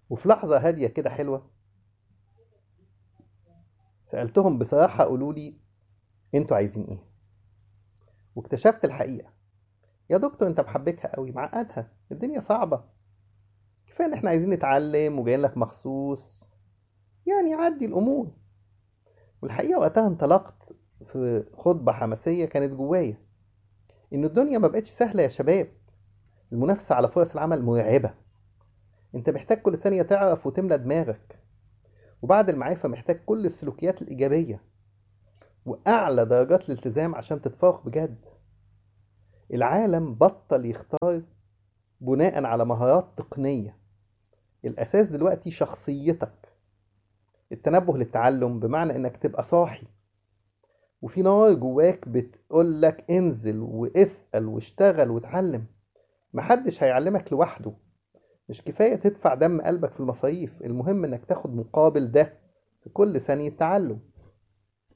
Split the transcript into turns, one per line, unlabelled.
وفي لحظة هادية كده حلوة سألتهم بصراحة قولوا لي انتوا عايزين ايه واكتشفت الحقيقة يا دكتور انت محبكها قوي معقدها الدنيا صعبة كفاية ان احنا عايزين نتعلم وجايين لك مخصوص يعني عدي الامور والحقيقة وقتها انطلقت في خطبة حماسية كانت جوايا ان الدنيا ما بقتش سهلة يا شباب المنافسة على فرص العمل مرعبة انت محتاج كل ثانية تعرف وتملى دماغك وبعد المعرفة محتاج كل السلوكيات الإيجابية وأعلى درجات الالتزام عشان تتفوق بجد العالم بطل يختار بناء على مهارات تقنية الأساس دلوقتي شخصيتك التنبه للتعلم بمعنى إنك تبقى صاحي وفي نار جواك بتقول لك انزل واسأل واشتغل واتعلم محدش هيعلمك لوحده مش كفاية تدفع دم قلبك في المصاريف المهم انك تاخد مقابل ده في كل ثانية تعلم